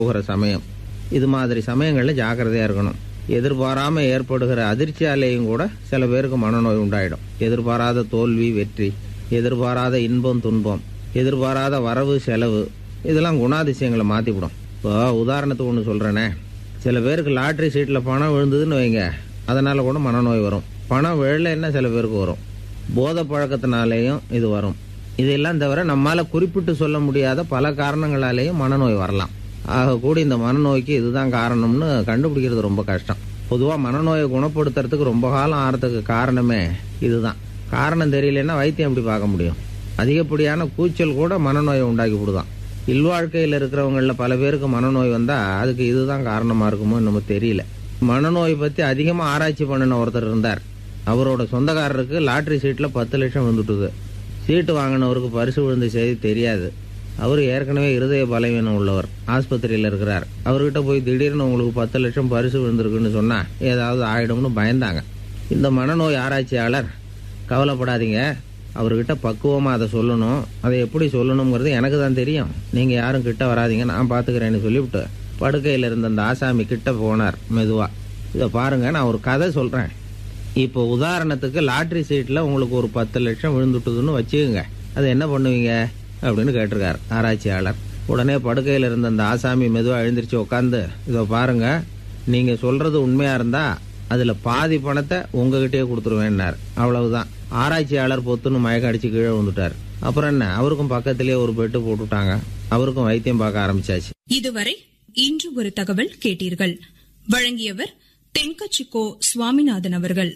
போகிற சமயம் இது மாதிரி சமயங்களில் ஜாக்கிரதையா இருக்கணும் எதிர்பாராம ஏற்படுகிற அதிர்ச்சியாலேயும் கூட சில பேருக்கு மனநோய் உண்டாயிடும் எதிர்பாராத தோல்வி வெற்றி எதிர்பாராத இன்பம் துன்பம் எதிர்பாராத வரவு செலவு இதெல்லாம் குணாதிசயங்களை மாற்றிவிடும் இப்போ உதாரணத்துக்கு ஒன்று சொல்கிறேனே சில பேருக்கு லாட்ரி சீட்டில் பணம் விழுந்ததுன்னு வைங்க அதனால் கூட மனநோய் வரும் பணம் விழலைன்னா சில பேருக்கு வரும் போதை பழக்கத்தினாலேயும் இது வரும் இதெல்லாம் தவிர நம்மால் குறிப்பிட்டு சொல்ல முடியாத பல காரணங்களாலேயும் மனநோய் வரலாம் ஆக கூட இந்த மனநோய்க்கு இதுதான் காரணம்னு கண்டுபிடிக்கிறது ரொம்ப கஷ்டம் பொதுவாக மனநோயை குணப்படுத்துறதுக்கு ரொம்ப காலம் ஆறதுக்கு காரணமே இதுதான் காரணம் தெரியலன்னா வைத்தியம் எப்படி பார்க்க முடியும் அதிகப்படியான கூச்சல் கூட மனநோயை உண்டாக்கி விடுதான் இல்வாழ்க்கையில் இருக்கிறவங்களில் பல பேருக்கு மனநோய் வந்தால் அதுக்கு இதுதான் காரணமாக இருக்குமோ நம்ம தெரியல மனநோய் பற்றி அதிகமாக ஆராய்ச்சி பண்ணின ஒருத்தர் இருந்தார் அவரோட சொந்தக்காரருக்கு லாட்ரி சீட்டில் பத்து லட்சம் வந்துட்டுது சீட்டு வாங்கினவருக்கு பரிசு விழுந்த செய்தி தெரியாது அவர் ஏற்கனவே இருதய பலவீனம் உள்ளவர் ஆஸ்பத்திரியில் இருக்கிறார் அவர்கிட்ட போய் திடீர்னு உங்களுக்கு பத்து லட்சம் பரிசு விழுந்திருக்குன்னு சொன்னால் ஏதாவது ஆயிடும்னு பயந்தாங்க இந்த மனநோய் ஆராய்ச்சியாளர் கவலைப்படாதீங்க அவர்கிட்ட பக்குவமாக அதை சொல்லணும் அதை எப்படி சொல்லணுங்கிறது எனக்கு தான் தெரியும் நீங்கள் யாரும் கிட்ட வராதீங்க நான் பார்த்துக்கிறேன்னு சொல்லிவிட்டு படுக்கையில் இருந்த அந்த ஆசாமி கிட்ட போனார் மெதுவாக இதை பாருங்க நான் ஒரு கதை சொல்கிறேன் இப்போ உதாரணத்துக்கு லாட்ரி சீட்டில் உங்களுக்கு ஒரு பத்து லட்சம் விழுந்துட்டுதுன்னு வச்சுக்கோங்க அது என்ன பண்ணுவீங்க அப்படின்னு கேட்டிருக்கார் ஆராய்ச்சியாளர் உடனே படுக்கையில் இருந்த அந்த ஆசாமி மெதுவாக எழுந்திரிச்சு உட்காந்து இதோ பாருங்க நீங்கள் சொல்கிறது உண்மையாக இருந்தால் அதில் பாதி பணத்தை உங்ககிட்டயே கொடுத்துருவேன்னார் அவ்வளவுதான் ஆராய்ச்சியாளர் பொத்துன்னு மயக்கம் அடிச்சு கீழே வந்துட்டார் அப்புறம் என்ன அவருக்கும் பக்கத்திலேயே ஒரு பெட்டு போட்டுட்டாங்க அவருக்கும் வைத்தியம் பார்க்க ஆரம்பிச்சாச்சு இதுவரை இன்று ஒரு தகவல் கேட்டீர்கள் வழங்கியவர் தென்கச்சிக்கோ சுவாமிநாதன் அவர்கள்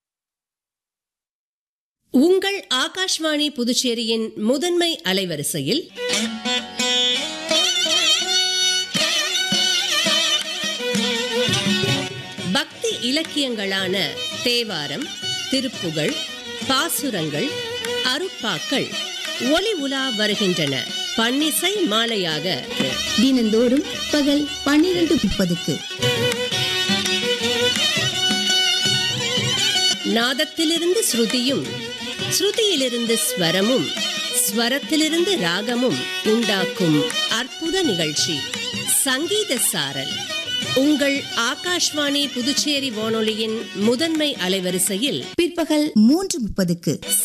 உங்கள் ஆகாஷ்வாணி புதுச்சேரியின் முதன்மை அலைவரிசையில் பக்தி இலக்கியங்களான தேவாரம் திருப்புகழ் பாசுரங்கள் அருப்பாக்கள் ஒலி உலா வருகின்றன பன்னிசை மாலையாக தினந்தோறும் பகல் பன்னிரண்டு முப்பதுக்கு நாதத்திலிருந்து ஸ்ருதியும் ஸ்ருதியிலிருந்து ஸ்வரமும் ஸ்வரத்திலிருந்து ராகமும் உண்டாக்கும் அற்புத நிகழ்ச்சி சங்கீத சாரல் உங்கள் ஆகாஷ்வாணி புதுச்சேரி வானொலியின் முதன்மை அலைவரிசையில் பிற்பகல் மூன்று முப்பதுக்கு